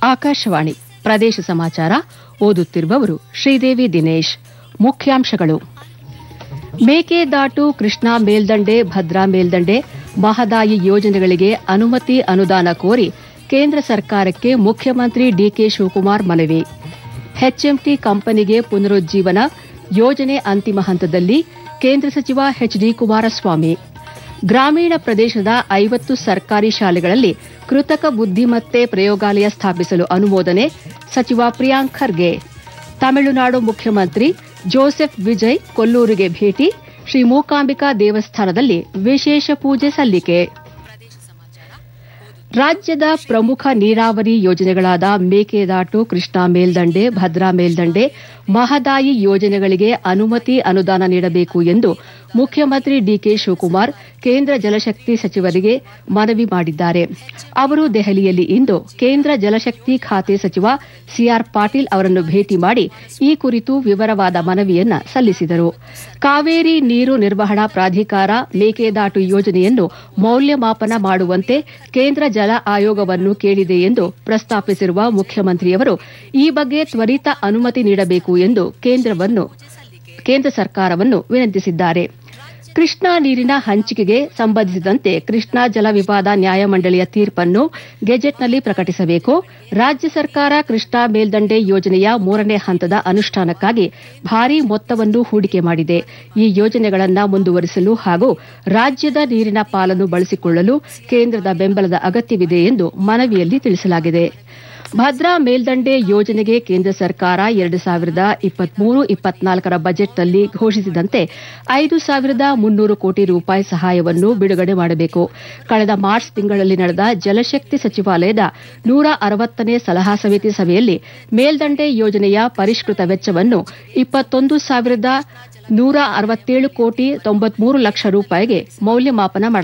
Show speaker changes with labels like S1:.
S1: ಆಕಾಶವಾಣಿ ಪ್ರದೇಶ ಸಮಾಚಾರ ಓದುತ್ತಿರುವವರು ಶ್ರೀದೇವಿ ದಿನೇಶ್ ಮುಖ್ಯಾಂಶಗಳು ಮೇಕೆದಾಟು ಕೃಷ್ಣಾ ಮೇಲ್ದಂಡೆ ಭದ್ರಾ ಮೇಲ್ದಂಡೆ ಮಹದಾಯಿ ಯೋಜನೆಗಳಿಗೆ ಅನುಮತಿ ಅನುದಾನ ಕೋರಿ ಕೇಂದ್ರ ಸರ್ಕಾರಕ್ಕೆ ಮುಖ್ಯಮಂತ್ರಿ ಡಿಕೆ ಶಿವಕುಮಾರ್ ಮನವಿ ಎಚ್ಎಂಟಿ ಕಂಪನಿಗೆ ಪುನರುಜ್ಜೀವನ ಯೋಜನೆ ಅಂತಿಮ ಹಂತದಲ್ಲಿ ಕೇಂದ್ರ ಸಚಿವ ಎಚ್ಡಿ ಕುಮಾರಸ್ವಾಮಿ ಗ್ರಾಮೀಣ ಪ್ರದೇಶದ ಐವತ್ತು ಸರ್ಕಾರಿ ಶಾಲೆಗಳಲ್ಲಿ ಕೃತಕ ಬುದ್ದಿಮತ್ತೆ ಪ್ರಯೋಗಾಲಯ ಸ್ಥಾಪಿಸಲು ಅನುಮೋದನೆ ಸಚಿವ ಪ್ರಿಯಾಂಕ್ ಖರ್ಗೆ ತಮಿಳುನಾಡು ಮುಖ್ಯಮಂತ್ರಿ ಜೋಸೆಫ್ ವಿಜಯ್ ಕೊಲ್ಲೂರಿಗೆ ಭೇಟಿ ಶ್ರೀ ಮೂಕಾಂಬಿಕಾ ದೇವಸ್ಥಾನದಲ್ಲಿ ವಿಶೇಷ ಪೂಜೆ ಸಲ್ಲಿಕೆ ರಾಜ್ಯದ ಪ್ರಮುಖ ನೀರಾವರಿ ಯೋಜನೆಗಳಾದ ಮೇಕೆದಾಟು ಕೃಷ್ಣಾ ಮೇಲ್ದಂಡೆ ಭದ್ರಾ ಮೇಲ್ದಂಡೆ ಮಹದಾಯಿ ಯೋಜನೆಗಳಿಗೆ ಅನುಮತಿ ಅನುದಾನ ನೀಡಬೇಕು ಎಂದು ಮುಖ್ಯಮಂತ್ರಿ ಡಿಕೆ ಶಿವಕುಮಾರ್ ಕೇಂದ್ರ ಜಲಶಕ್ತಿ ಸಚಿವರಿಗೆ ಮನವಿ ಮಾಡಿದ್ದಾರೆ ಅವರು ದೆಹಲಿಯಲ್ಲಿ ಇಂದು ಕೇಂದ್ರ ಜಲಶಕ್ತಿ ಖಾತೆ ಸಚಿವ ಸಿಆರ್ ಪಾಟೀಲ್ ಅವರನ್ನು ಭೇಟಿ ಮಾಡಿ ಈ ಕುರಿತು ವಿವರವಾದ ಮನವಿಯನ್ನ ಸಲ್ಲಿಸಿದರು ಕಾವೇರಿ ನೀರು ನಿರ್ವಹಣಾ ಪ್ರಾಧಿಕಾರ ಮೇಕೆದಾಟು ಯೋಜನೆಯನ್ನು ಮೌಲ್ಯಮಾಪನ ಮಾಡುವಂತೆ ಕೇಂದ್ರ ಜಲ ಆಯೋಗವನ್ನು ಕೇಳಿದೆ ಎಂದು ಪ್ರಸ್ತಾಪಿಸಿರುವ ಮುಖ್ಯಮಂತ್ರಿಯವರು ಈ ಬಗ್ಗೆ ತ್ವರಿತ ಅನುಮತಿ ನೀಡಬೇಕು ಎಂದು ಕೇಂದ್ರ ಸರ್ಕಾರವನ್ನು ವಿನಂತಿಸಿದ್ದಾರೆ ಕೃಷ್ಣಾ ನೀರಿನ ಹಂಚಿಕೆಗೆ ಸಂಬಂಧಿಸಿದಂತೆ ಕೃಷ್ಣಾ ಜಲ ವಿವಾದ ನ್ಯಾಯಮಂಡಳಿಯ ತೀರ್ಪನ್ನು ಗೆಜೆಟ್ನಲ್ಲಿ ಪ್ರಕಟಿಸಬೇಕು ರಾಜ್ಯ ಸರ್ಕಾರ ಕೃಷ್ಣಾ ಮೇಲ್ದಂಡೆ ಯೋಜನೆಯ ಮೂರನೇ ಹಂತದ ಅನುಷ್ಠಾನಕ್ಕಾಗಿ ಭಾರೀ ಮೊತ್ತವನ್ನು ಹೂಡಿಕೆ ಮಾಡಿದೆ ಈ ಯೋಜನೆಗಳನ್ನು ಮುಂದುವರಿಸಲು ಹಾಗೂ ರಾಜ್ಯದ ನೀರಿನ ಪಾಲನ್ನು ಬಳಸಿಕೊಳ್ಳಲು ಕೇಂದ್ರದ ಬೆಂಬಲದ ಅಗತ್ಯವಿದೆ ಎಂದು ಮನವಿಯಲ್ಲಿ ತಿಳಿಸಲಾಗಿದೆ ಭದ್ರಾ ಮೇಲ್ದಂಡೆ ಯೋಜನೆಗೆ ಕೇಂದ್ರ ಸರ್ಕಾರ ಎರಡು ಸಾವಿರದ ಇಪ್ಪತ್ಮೂರು ಇಪ್ಪತ್ನಾಲ್ಕರ ಬಜೆಟ್ನಲ್ಲಿ ಘೋಷಿಸಿದಂತೆ ಐದು ಸಾವಿರದ ಮುನ್ನೂರು ಕೋಟಿ ರೂಪಾಯಿ ಸಹಾಯವನ್ನು ಬಿಡುಗಡೆ ಮಾಡಬೇಕು ಕಳೆದ ಮಾರ್ಚ್ ತಿಂಗಳಲ್ಲಿ ನಡೆದ ಜಲಶಕ್ತಿ ಸಚಿವಾಲಯದ ನೂರ ಅರವತ್ತನೇ ಸಲಹಾ ಸಮಿತಿ ಸಭೆಯಲ್ಲಿ ಮೇಲ್ದಂಡೆ ಯೋಜನೆಯ ಪರಿಷ್ಕೃತ ವೆಚ್ಚವನ್ನು ಇಪ್ಪತ್ತೊಂದು ಸಾವಿರದ ನೂರ ಅರವತ್ತೇಳು ಕೋಟಿ ತೊಂಬತ್ಮೂರು ಲಕ್ಷ ರೂಪಾಯಿಗೆ ಮೌಲ್ಯಮಾಪನ ಮಾಡಲಾಗಿದೆ